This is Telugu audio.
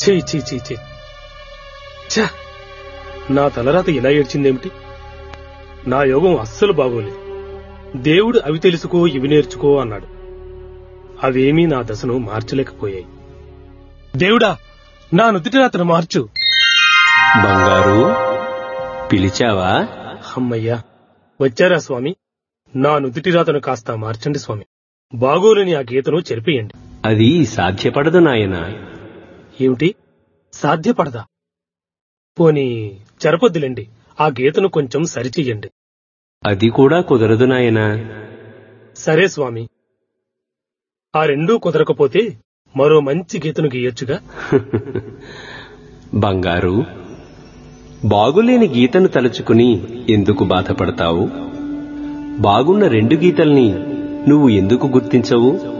చీ చీ చీ చీ ఛ! నా తలరాత ఇలా ఏడ్చిందేమిటి నా యోగం అస్సలు బాగోలేదు దేవుడు అవి తెలుసుకో ఇవి నేర్చుకో అన్నాడు అవేమీ నా దశను మార్చలేకపోయాయి దేవుడా నా నుదుటి రాతను మార్చు బంగారు పిలిచావా అమ్మయ్యా వచ్చారా స్వామి నా నుదుటి రాతను కాస్త మార్చండి స్వామి బాగోలేని ఆ గీతను చెరిపేయండి అది సాధ్యపడదు నాయనా ఏమిటి సాధ్యపడదా పోనీ చెరపొద్దులేండి ఆ గీతను కొంచెం సరిచెయ్యండి అది కూడా కుదరదు నాయనా సరే స్వామి ఆ రెండూ కుదరకపోతే మరో మంచి గీతను గీయొచ్చుగా బంగారు బాగులేని గీతను తలుచుకుని ఎందుకు బాధపడతావు బాగున్న రెండు గీతల్ని నువ్వు ఎందుకు గుర్తించవు